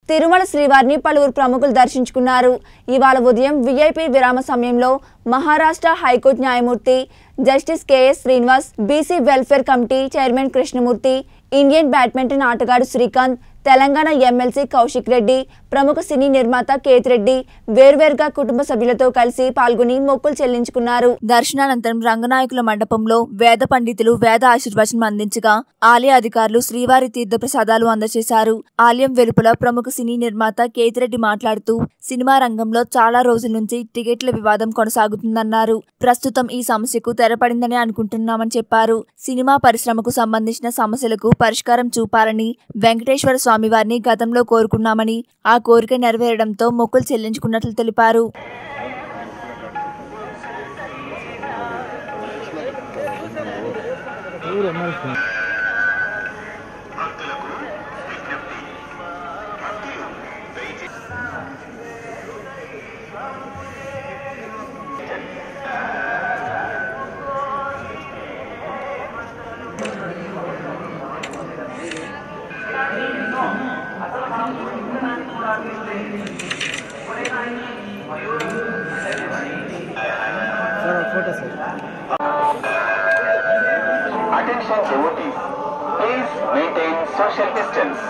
తిరుమల శ్రీవారిని పలువురు ప్రముఖులు దర్శించుకున్నారు ఇవాళ ఉదయం విఐపి విరామ సమయంలో మహారాష్ట్ర హైకోర్టు న్యాయమూర్తి justice KS Srinivas BC welfare committee chairman Krishnamurthy Indian badminton ఆటగాడు శ్రీకాంత్ తెలంగాణ ఎమ్మెల్సీ కౌశిక్ రెడ్డి ప్రముఖ సినీ నిర్మాత కేత్ రెడ్డి వేర్వేరుగా కుటుంబ సభ్యులతో కలిసి పాల్గొని మొక్కులు చెల్లించుకున్నారు దర్శనానంతరం రంగనాయకుల మండపంలో వేద పండితులు వేద ఆశీర్వచనం అందించగా ఆలయ అధికారులు శ్రీవారి తీర్థ ప్రసాదాలు అందజేశారు ఆలయం వెలుపల ప్రముఖ సినీ నిర్మాత కేతిరెడ్డి మాట్లాడుతూ సినిమా రంగంలో చాలా రోజుల నుంచి టికెట్ల వివాదం కొనసాగుతుందన్నారు ప్రస్తుతం ఈ సమస్యకు తెరపడిందని అనుకుంటున్నామని చెప్పారు సినిమా పరిశ్రమకు సంబంధించిన సమస్యలకు పరిష్కారం చూపాలని వెంకటేశ్వర స్వామి వారిని గతంలో కోరుకున్నామని ఆ కోరిక నెరవేరడంతో మొక్కులు చెల్లించుకున్నట్లు తెలిపారు Attention devotees, please maintain social distance.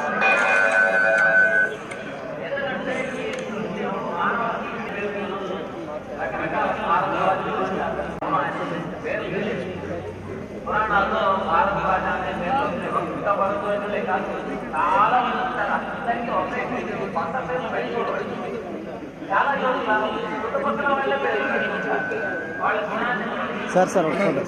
Sir sir ఒక ఫోటో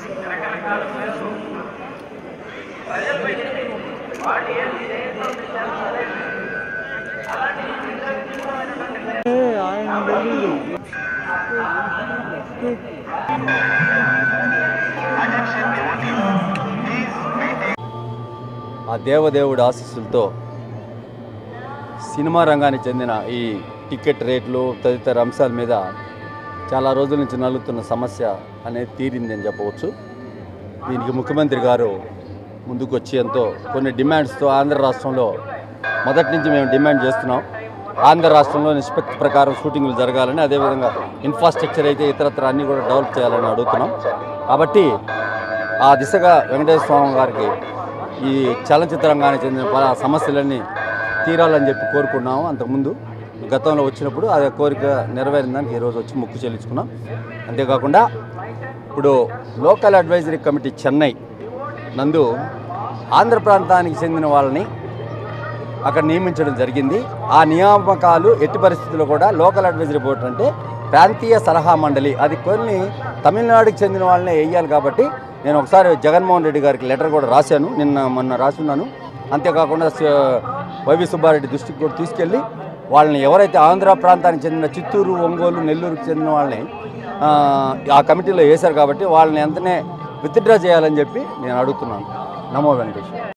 ఆ దేవదేవుడి ఆశీస్సులతో సినిమా రంగానికి చెందిన ఈ టికెట్ రేట్లు తదితర అంశాల మీద చాలా రోజుల నుంచి నలుగుతున్న సమస్య అనేది తీరిందని చెప్పవచ్చు దీనికి ముఖ్యమంత్రి గారు ముందుకు వచ్చి ఎంతో కొన్ని డిమాండ్స్తో ఆంధ్ర రాష్ట్రంలో మొదటి నుంచి మేము డిమాండ్ చేస్తున్నాం ఆంధ్ర రాష్ట్రంలో నిష్పత్తి ప్రకారం షూటింగ్లు జరగాలని అదేవిధంగా ఇన్ఫ్రాస్ట్రక్చర్ అయితే ఇతరత్ర అన్నీ కూడా డెవలప్ చేయాలని అడుగుతున్నాం కాబట్టి ఆ దిశగా వెంకటేశ్వర స్వామి గారికి ఈ చలనచిత్ర రంగానికి చెందిన పలు సమస్యలన్నీ తీరాలని చెప్పి కోరుకున్నాము అంతకుముందు గతంలో వచ్చినప్పుడు ఆ కోరిక నెరవేరిన దానికి ఈరోజు వచ్చి ముక్కు చెల్లించుకున్నాం అంతేకాకుండా ఇప్పుడు లోకల్ అడ్వైజరీ కమిటీ చెన్నై నందు ఆంధ్ర ప్రాంతానికి చెందిన వాళ్ళని అక్కడ నియమించడం జరిగింది ఆ నియామకాలు ఎట్టి పరిస్థితుల్లో కూడా లోకల్ అడ్వైజరీ బోర్డు అంటే ప్రాంతీయ సలహా మండలి అది కొన్ని తమిళనాడుకి చెందిన వాళ్ళనే వేయాలి కాబట్టి నేను ఒకసారి జగన్మోహన్ రెడ్డి గారికి లెటర్ కూడా రాశాను నిన్న మొన్న రాసున్నాను అంతేకాకుండా స- వైవి సుబ్బారెడ్డి దృష్టికి కూడా తీసుకెళ్ళి వాళ్ళని ఎవరైతే ఆంధ్ర ప్రాంతానికి చెందిన చిత్తూరు ఒంగోలు నెల్లూరుకి చెందిన వాళ్ళని ఆ, ఆ కమిటీలో వేశారు కాబట్టి వాళ్ళని వెంటనే విత్డ్రా చేయాలని చెప్పి నేను అడుగుతున్నాను నమో వెంకటేశ్వర